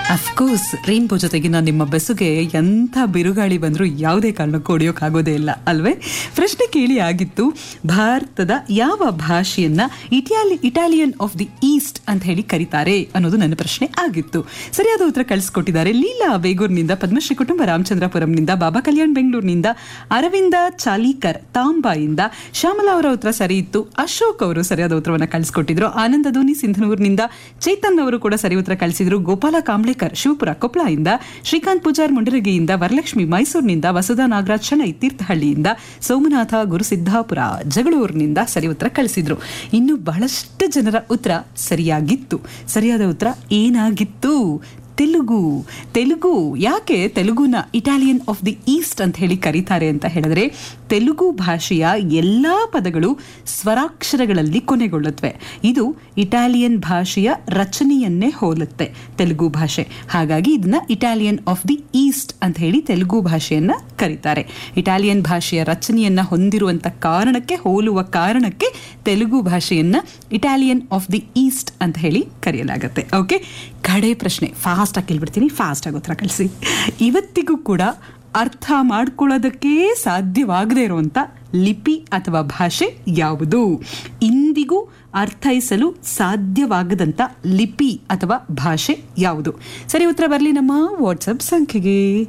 of course rainbow ಜೊತೆಗಿನ ನಿಮ್ಮ ಬೆಸುಗೆ ಎಂಥ ಬಿರುಗಾಳಿ ಬಂದರೂ ಯಾವುದೇ ಕಾರಣಕ್ಕೂ ಹೊಡೆಯೋಕ್ಕಾಗೋದೇ ಇಲ್ಲ ಅಲ್ವೇ ಪ್ರಶ್ನೆ ಕೇಳಿ ಆಗಿತ್ತು ಭಾರತದ ಯಾವ ಭಾಷೆಯನ್ನ Italy Italian of the east ಅಂತ ಹೇಳಿ ಕರೀತಾರೆ ಅನ್ನೋದು ನನ್ನ ಪ್ರಶ್ನೆ ಆಗಿತ್ತು ಸರಿಯಾದ ಉತ್ತರ ಕಳಿಸ್ಕೊಟ್ಟಿದ್ದಾರೆ ಲೀಲಾ ಬೇಗೂರ್ನಿಂದ ಪದ್ಮಶ್ರೀ ಕುಟುಂಬ ರಾಮಚಂದ್ರಪುರಂನಿಂದ ಬಾಬಾ ಕಲ್ಯಾಣ್ ಬೆಂಗಳೂರಿನಿಂದ ಅರವಿಂದ ಚಾಲೀಕರ್ ತಾಂಬಾಯಿಂದ ಶ್ಯಾಮಲಾ ಅವರ ಉತ್ತರ ಸರಿ ಇತ್ತು ಅಶೋಕ್ ಅವರು ಸರಿಯಾದ ಉತ್ತರವನ್ನು ಕಳಿಸ್ಕೊಟ್ಟಿದ್ರು ಆನಂದ ಧೋನಿ ಸಿಂಧನೂರಿನಿಂದ ಚೇತನ್ ಅವರು ಕೂಡ ಸರಿ ಉತ್ತರ ಕಳಿಸಿದ್ರು ಗೋಪಾಲ ಕಾಂಬ್ಳೇಕರ್ ಶಿವಪುರ ಕೊಪ್ಪಳದಿಂದ ಶ್ರೀಕಾಂತ್ ಪೂಜಾರ್ ಮುಂಡರಗಿಯಿಂದ ವರಲಕ್ಷ್ಮಿ ಮೈಸೂರಿನಿಂದ ವಸುಧಾ ನಾಗರಾಜ್ ಶೆಣೈ ತೀರ್ಥಹಳ್ಳಿಯಿಂದ ಸೋಮನಾಥ ಗುರುಸಿದ್ದಾಪುರ ಜಗಳೂರಿನಿಂದ ಸರಿ ಉತ್ತರ ಕಳಿಸಿದ್ರು ಇನ್ನು ಬಹಳಷ್ಟು ಜನರ ಉತ್ತರ ಸರಿಯಾಗಿತ್ತು ಸರಿಯಾದ ಉತ್ತರ ಏನಾಗಿತ್ತು ತೆಲುಗು ತೆಲುಗು ಯಾಕೆ ತೆಲುಗುನ ಇಟಾಲಿಯನ್ ಆಫ್ ದಿ ಈಸ್ಟ್ ಅಂತ ಹೇಳಿ ಕರೀತಾರೆ ಅಂತ ಹೇಳಿದ್ರೆ ತೆಲುಗು ಭಾಷೆಯ ಎಲ್ಲಾ ಪದಗಳು ಸ್ವರಾಕ್ಷರಗಳಲ್ಲಿ ಕೊನೆಗೊಳ್ಳುತ್ತವೆ ಇದು ಇಟಾಲಿಯನ್ ಭಾಷೆಯ ರಚನೆಯನ್ನೇ ಹೋಲುತ್ತೆ ತೆಲುಗು ಭಾಷೆ ಹಾಗಾಗಿ ಇದನ್ನ ಇಟಾಲಿಯನ್ ಆಫ್ ದಿ ಈಸ್ಟ್ ಅಂತ ಹೇಳಿ ತೆಲುಗು ಭಾಷೆಯನ್ನ ಕರೀತಾರೆ ಇಟಾಲಿಯನ್ ಭಾಷೆಯ ರಚನೆಯನ್ನ ಹೊಂದಿರುವಂತ ಕಾರಣಕ್ಕೆ ಹೋಲುವ ಕಾರಣಕ್ಕೆ ತೆಲುಗು ಭಾಷೆಯನ್ನ ಇಟಾಲಿಯನ್ ಆಫ್ ದಿ ಈಸ್ಟ್ ಅಂತ ಹೇಳಿ ಕರೆಯಲಾಗುತ್ತೆ ಓಕೆ ಕಡೆ ಪ್ರಶ್ನೆ ಫಾಸ್ಟ್ ಆಗಿ ಕೇಳ್ಬಿಡ್ತೀನಿ ಫಾಸ್ಟ್ ಆಗಿ ಉತ್ತರ ಕಳಿಸಿ ಇವತ್ತಿಗೂ ಕೂಡ ಅರ್ಥ ಮಾಡ್ಕೊಳ್ಳೋದಕ್ಕೆ ಸಾಧ್ಯವಾಗದೇ ಇರುವಂತ ಲಿಪಿ ಅಥವಾ ಭಾಷೆ ಯಾವುದು ಇಂದಿಗೂ ಅರ್ಥೈಸಲು ಸಾಧ್ಯವಾಗದಂತ ಲಿಪಿ ಅಥವಾ ಭಾಷೆ ಯಾವುದು ಸರಿ ಉತ್ತರ ಬರಲಿ ನಮ್ಮ ವಾಟ್ಸಪ್ ಸಂಖ್ಯೆಗೆ